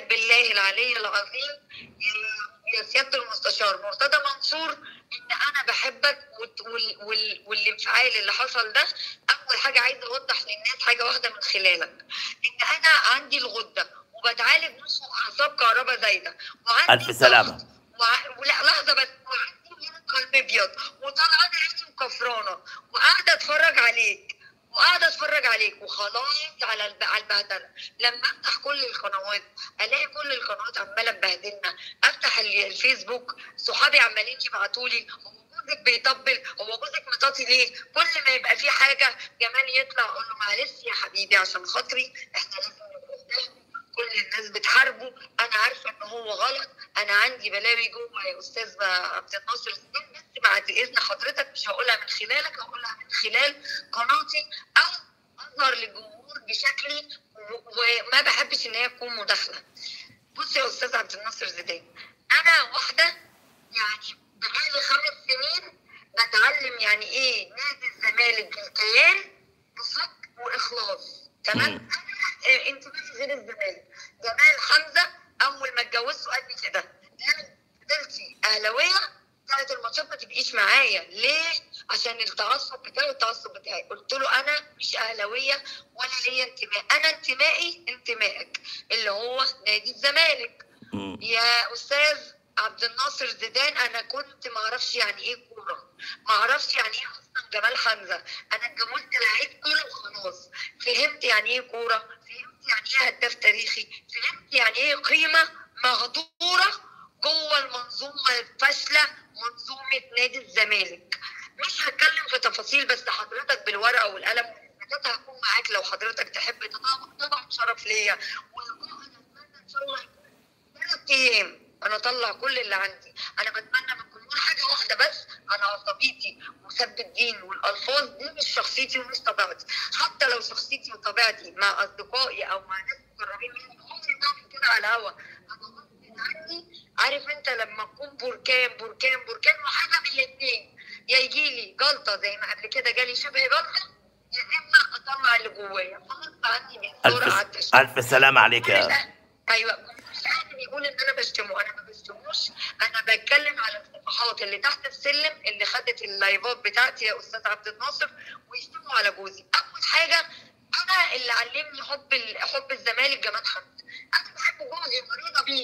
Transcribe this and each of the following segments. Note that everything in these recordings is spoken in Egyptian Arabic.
بالله العلي العظيم يا- يا سياده المستشار مرتضى منصور ان انا بحبك وت- وال- وال- والانفعال اللي حصل ده اول حاجه عايزه اوضح للناس حاجه واحده من خلالك ان انا عندي الغده وبتعالج نص اعصاب كهرباء زايده وعندي ألف سلامة. ضغط، وع... ولا لحظه بس وعندي هنا قلب ابيض وطالعه عيني مكفرانه وقاعده اتفرج عليك وقاعده اتفرج عليك وخلاص على الب... على البهدله لما افتح كل القنوات الاقي كل القنوات عماله تبهدلنا افتح ال- الفيسبوك صحابي عمالين يبعتوا لي هو جوزك بيطبل هو جوزك مطاطي ليه كل ما يبقى في حاجه جمال يطلع اقول له معلش يا حبيبي عشان خاطري احنا لازم نبقى قدام. كل الناس بتحاربه انا عارفه ان هو غلط انا عندي بلاوي جوه يا استاذ عبد الناصر الزين بس بعد اذن حضرتك مش هقولها من خلالك هقولها من خلال قناتي او اظهر للجمهور بشكلي و- وما بحبش ان هي تكون مداخله بص يا استاذ عبد الناصر زيدان انا واحده يعني بقالي خمس سنين بتعلم يعني ايه نادي الزمالك الكيان بصدق واخلاص تمام مم. انا آه، انتمائي غير الزمالك جمال حمزه اول ما اتجوزته قال لي كده لو فضلتي اهلاويه بتاعت الماتشات ما تبقيش معايا ليه؟ عشان التعصب بتاعي والتعصب بتاعي قلت له انا مش اهلاويه ولا ليا انتماء انا انتمائي انتمائك اللي هو نادي الزمالك مم. يا استاذ عبد الناصر زيدان انا كنت ما اعرفش يعني ايه كوره ما اعرفش يعني ايه اصلا جمال حمزه انا اتجوزت لعيب كوره وخلاص فهمت يعني ايه كوره فهمت يعني ايه هداف تاريخي فهمت يعني ايه قيمه مهدوره جوه المنظومه الفاشله منظومه نادي الزمالك مش هتكلم في تفاصيل بس حضرتك بالورقه والقلم والإثباتات هكون معاك لو حضرتك تحب طبعا طبعا شرف ليا والله انا اتمنى ان شاء الله يكون ثلاث ايام انا اطلع كل اللي عندي انا بتمنى من الجمهور حاجه واحده بس انا عصبيتي وسب الدين والالفاظ دي مش شخصيتي ومش طبيعتي حتى لو شخصيتي وطبيعتي مع اصدقائي او مع ناس مقربين مني عمري ما بعمل كده على الهوا انا غصب عني عارف انت لما تكون بركان بركان بركان وحاجه من الاثنين يا يجي لي جلطه زي ما قبل كده جالي شبه جلطه يا اما اطلع اللي جوايا فغصب عني بيدور على ألف التشويه ألف سلامة عليك يا ايوه مش عارف يقول ان انا بشتمه انا ما بشتموش انا بتكلم على الصفحات اللي تحت السلم اللي خدت اللايفات بتاعتي يا استاذ عبد الناصر ويشتموا على جوزي اول حاجه انا اللي علمني حب ال- حب الزمالك جمال حمد انا بحب جوزي ومريضه بيه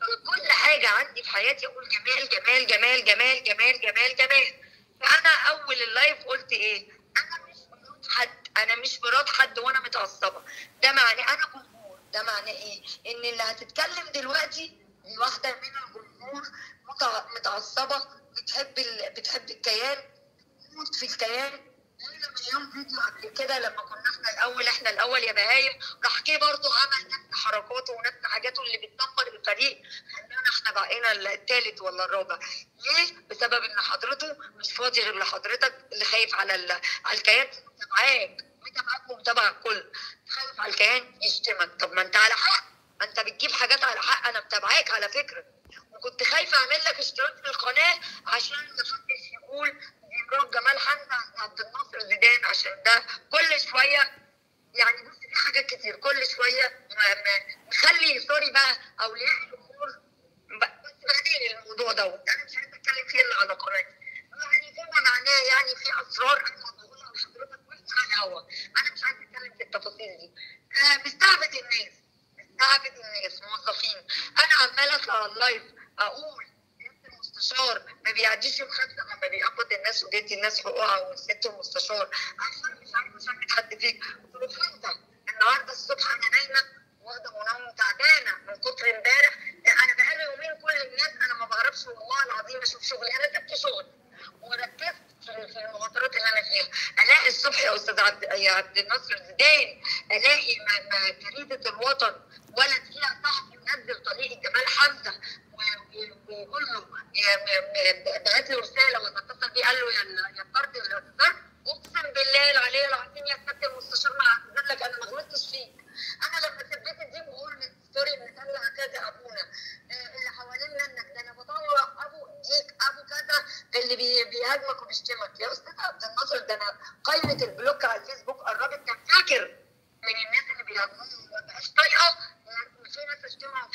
كل حاجه عندي في حياتي اقول جمال جمال جمال جمال جمال جمال جمال فانا اول اللايف قلت ايه انا مش مرات حد انا مش مرات حد وانا متعصبه ده معناه انا جمهور ده معناه ايه ان اللي هتتكلم دلوقتي دي واحده من الجمهور متع- متعصبه بتحب ال... بتحب الكيان بتموت في الكيان ليلى مليون فيديو قبل كده لما كنا احنا الاول احنا الاول يا بهايم راح جه برضه عمل نفس حركاته ونفس حاجاته اللي بتدمر الفريق خلانا احنا بقينا الثالث ولا الرابع ليه؟ بسبب ان حضرته مش فاضي غير لحضرتك اللي خايف على ال... على الكيان متابعاك متابعك ومتابع الكل خايف على الكيان يشتمك طب ما انت على حق ما انت بتجيب حاجات على حق انا متابعاك على فكره وكنت خايفه اعمل لك اشتراك في القناه عشان ما حدش يقول دي مرات جمال حمزه عبد الناصر زيدان عشان ده كل شويه يعني بص في حاجات كتير كل شويه ما- ما- نخلي سوري بقى اولياء الامور ب- بس بعدين الموضوع دوت انا مش عايزه اتكلم فيه الا على قناتي يعني فيما معناه يعني في اسرار انا بقولها لحضرتك بس على الهوا انا مش عايزه اتكلم في التفاصيل دي آه مستعبد الناس مستعبد الناس موظفين انا عماله اطلع على اللايف اقول انت المستشار ما بيعديش يوم خمسه لما بيقبض الناس وبيدي الناس حقوقها والست المستشار عشان مش عارفه اشمت حد فيك قلت له انت النهارده الصبح انا نايمه واخده منوم تعبانه من كتر امبارح انا بقالي يومين كل الناس انا ما بعرفش والله العظيم اشوف شغلي انا سبت شغلي وركزت في في المخاطرات اللي انا فيها الاقي الصبح يا استاذ عبد يا عبد الناصر زيدان الاقي ما- ما جريده الوطن ولد فيها صحفي منزل طريق جمال حمزه و- و- ويقول له يا- م- م- بعت له رساله ولا اتصل بيه قال له يا ال- يا الطرد يا الطرد اقسم بالله العلي العظيم يا سياده المستشار ما اعتذر لك انا ما غلطتش فيك انا لما ثبت دي بقول من ستوري مثال كذا ابونا آه، اللي حوالين منك ده انا بطلع ابو ديك ابو كذا اللي بي- بيهاجمك وبيشتمك يا استاذ عبد الناصر ده انا قائمه البلوك على الفيسبوك قربت كان فاكر من الناس اللي بيهاجموني ما بقاش طايقه في ناس اشتمها وفي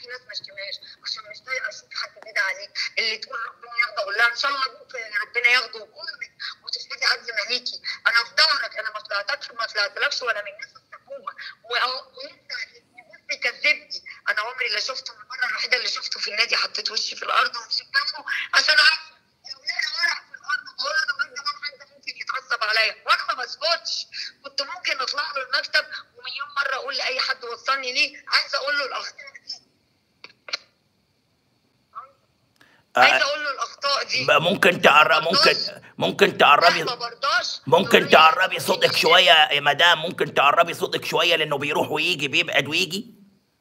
في ناس ما اشتمهاش عشان مش طايقه اشوف حد كده عليك اللي تقول ربنا ياخده اقول لها ان شاء الله ابوك ربنا ياخده وامك وتفقدي عز مليكي انا في ظهرك انا ما طلعتكش ما طلعتلكش ولا من الناس الحكومه وانت بص كذبني انا عمري لا شفته المره الوحيده اللي شفته في النادي حطيت وشي في الارض ومشيت جنبه عشان عارفه لو لقى ورق في الارض بقول له ده كمان حد ممكن يتعصب عليا وانا ما بسكتش كنت ممكن اطلع له المكتب ومليون مره اقول لاي حد وصلني ليه عايزه اقول له الاخطاء دي عايزه اقول له الاخطاء دي بقى ممكن تقرب ممكن ممكن تقربي لا، ما برضاش ممكن يقول لي تقربي ممكن صوتك يجي. شويه يا مدام ممكن تقربي صوتك شويه لانه بيروح ويجي بيبعد ويجي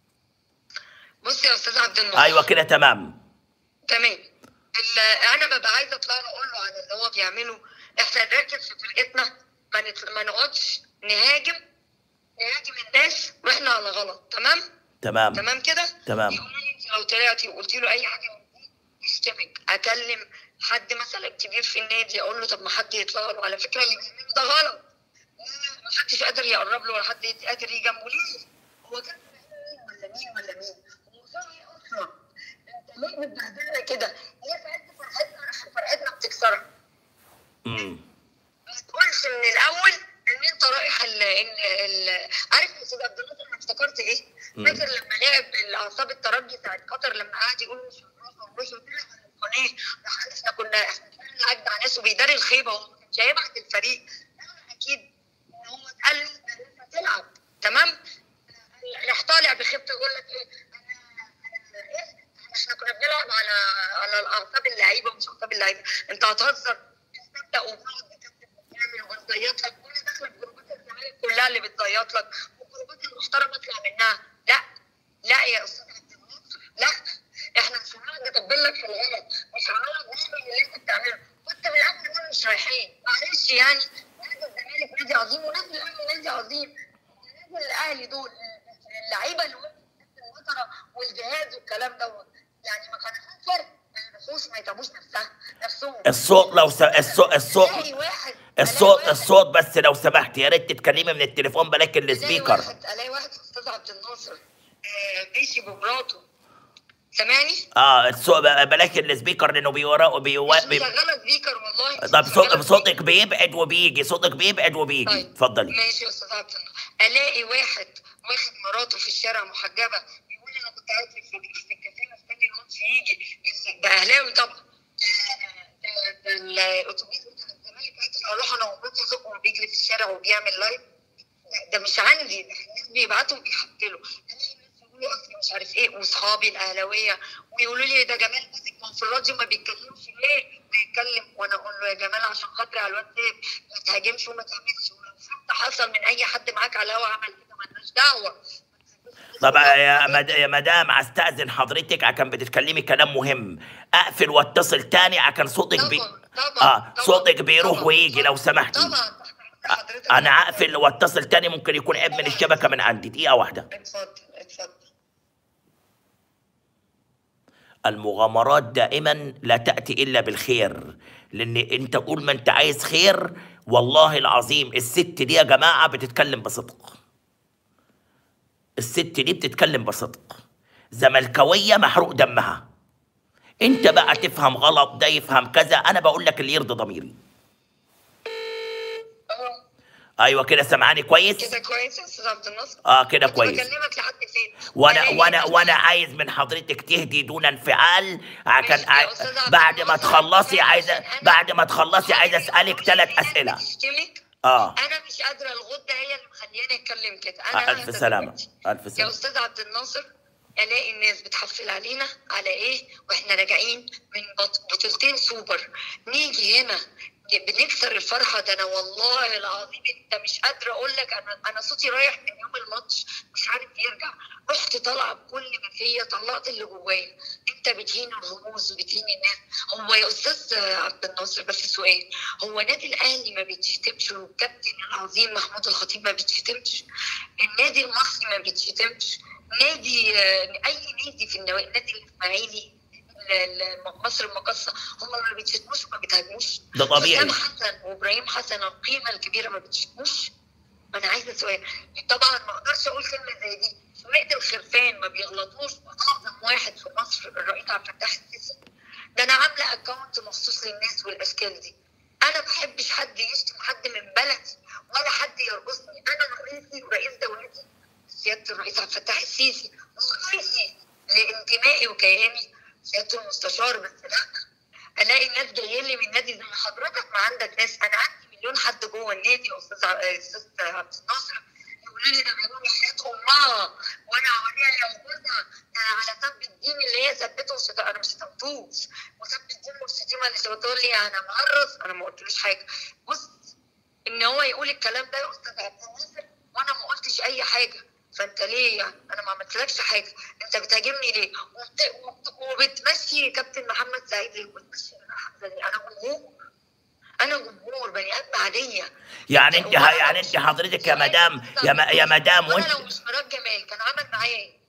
بص يا استاذ عبد الناصر ايوه كده تمام تمام ال- انا ببقى عايزه اطلع له اقول له عن اللي هو بيعمله احنا نركز في فرقتنا ما نت- ما نقعدش نهاجم نهاجم الناس واحنا على غلط تمام تمام تمام كده تمام. يقول لي انت لو طلعتي وقلتي له اي حاجه من دي يشتمك اكلم حد مثلا كبير في النادي اقول له طب ما حد يطلع له على فكره اللي بيعمله ده غلط لا، ما حدش قادر يقرب له ولا حد قادر يجي جنبه ليه هو كان مين ولا مين ولا مين هو في ايه اصلا انت ليه بتبهدلنا كده ليه في عز فرحتنا اخر فرحتنا بتكسرها امم ما تقولش من الاول ان انت رايح ال ال ال عارف يا استاذ عبد الناصر انا افتكرت ايه؟ مم. فاكر لما لعب الاعصاب الترجي بتاعت قطر لما قعد يقول مش هنروح ونروح وطلع على القناه راح قال احنا كنا احنا كنا اجدع ناس وبيداري الخيبه هو ما كانش هيبعت الفريق لا اكيد ان هو اتقال له ان انت تلعب تمام؟ راح طالع بخيبته يقول لك ايه انا انا ايه احنا كنا بنلعب على على الاعصاب اللعيبه مش اعصاب اللعيبه انت هتهزر تبدا وبنقعد نكتب ونعمل ونزيط لك كل داخله في جروبات الزمالك كلها اللي بتزيط لك والجروبات المحترمه اطلع منها لا لا يا استاذ عبد الناصر لا احنا مش هنقعد نطبل لك في الغلط مش هنقعد نعمل اللي انت بتعمله كنت من قبل دول مش رايحين معلش يعني نادي الزمالك نادي عظيم ونادي الاهلي نادي عظيم نادي الاهلي دول اللعيبه اللي وقفت تحت الوتره والجهاز والكلام دوت يعني ما كان في فرق ما يروحوش ما يتعبوش نفسها نفسهم الصوت لو س... الصوت الصوت الاقي واحد الصوت ألاقي واحد- الصوت بس لو سمحت يا ريت تتكلمي من التليفون بلاك الاقي السبيكر واحد الاقي واحد استاذ عبد الناصر آه، ماشي بمراته سامعني؟ اه الصوت بلاك السبيكر لانه بيورا بيو... مش بي... مشغله سبيكر والله مش طب صوت مشغلة صوتك بيبعد وبيجي صوتك بيبعد وبيجي طيب. اتفضلي ماشي يا استاذ عبد الناصر الاقي واحد واخد مراته في الشارع محجبه يقول انا كنت قاعد في في الكافيه مستني الماتش يجي ده اهلاوي طبعا ده- ده- ده الاتوبيس بتاع الزمالك قاعد اروح انا ومراتي ازقه وبيجري في الشارع وبيعمل لايف لا، ده مش عندي ده الناس بيبعتوا وبيحكلوا الاقي ناس يقولوا اصل مش عارف ايه واصحابي الاهلاويه ويقولوا لي ده جمال ماسك ما في الراديو ما بيتكلمش ليه؟ بيتكلم وانا اقول له يا جمال عشان خاطري على الواتساب ما تهاجمش وما تعملش ولو حتى حصل من اي حد معاك على الهوا عمل كده مالناش دعوه طب يا مد... يا مدام استاذن حضرتك عشان بتتكلمي كلام مهم اقفل واتصل تاني عشان صوتك بي... طبعا طبعا اه طبعا، صوتك بيروح طبعا، ويجي لو طبعا، سمحتي طبعا حضرتك انا اقفل واتصل تاني ممكن يكون عيب من الشبكه من عندي دقيقه واحده اتفضل اتفضل المغامرات دائما لا تأتي إلا بالخير لأن أنت طول ما أنت عايز خير والله العظيم الست دي يا جماعة بتتكلم بصدق الست دي بتتكلم بصدق زملكاوية محروق دمها أنت بقى تفهم غلط ده يفهم كذا أنا بقول لك اللي يرضي ضميري اه أيوة كده سامعاني كويس كده كويس يا استاذ عبد الناصر اه كده كنت كويس بكلمك لحد فين وانا ألاقي وانا ناس- وانا عايز من حضرتك تهدي دون انفعال عشان ماشي يا ع- أستاذ عبد بعد ما الناصر، تخلصي أنا عايزه عشان أنا- بعد ما تخلصي عايزه كل اسالك كل ثلاث الناس اسئله بتشتمك اه انا مش قادره الغده هي اللي مخلياني اتكلم كده انا الف قاعدة سلامه دلوقتي. الف يا سلامه استاذ عبد الناصر الاقي الناس بتحفل علينا على ايه واحنا راجعين من بط- بطولتين سوبر نيجي هنا بنكسر الفرحه ده انا والله العظيم انت مش قادره اقول لك انا انا صوتي رايح من يوم الماتش مش عارف يرجع رحت طالعه بكل ما فيا طلعت اللي جوايا انت بتهين الرموز وبتهين الناس هو يا استاذ عبد الناصر بس سؤال هو نادي الاهلي ما بيتشتمش والكابتن العظيم محمود الخطيب ما بيتشتمش النادي المصري ما بيتشتمش نادي آه، اي نادي في النوا... نادي الاسماعيلي ال- ال- مصر المقاصه هم ما بيتشتموش وما بيتهاجموش ده طبيعي. حسام حسن وابراهيم حسن القيمه الكبيره ما بيتشتموش انا عايزه سؤال طبعا ما اقدرش اقول كلمه زي دي سواقه الخرفان ما بيغلطوش واعظم واحد في مصر الرئيس عبد الفتاح السيسي ده انا عامله اكونت مخصوص للناس والاشكال دي انا ما بحبش حد يشتم حد من بلدي ولا حد يرقصني انا رئيسي ورئيس دولتي سياده الرئيس عبد الفتاح السيسي ورئيسي لانتمائي وكياني سياده المستشار بس لا الاقي الناس جايين لي من نادي زي حضرتك ما عندك ناس انا عندي مليون حد جوه النادي يا استاذ ع- استاذ عبد الناصر يقولوا لي ده بيقولوا لي حياه امها وانا عليها يا وجودها ده على سب الدين اللي هي ثبته وشت... انا مش شتمتوش وسب الدين والشتيمه اللي بتقول لي انا معرس انا ما قلتلوش حاجه بص ان هو يقول الكلام ده يا استاذ عبد الناصر وانا ما قلتش اي حاجه فانت ليه يعني انا ما عملتلكش حاجه انت بتهاجمني ليه وبت... وبت... وبتمشي كابتن محمد سعيد ليه وبتمشي انا حمزه ليه انا جمهور انا جمهور بني ادم عاديه يعني انت وأنا يعني لو انت مش- حضرتك يا مدام يا م- يا مدام وانا وانت لو مش مراد جمال كان عمل معايا ايه؟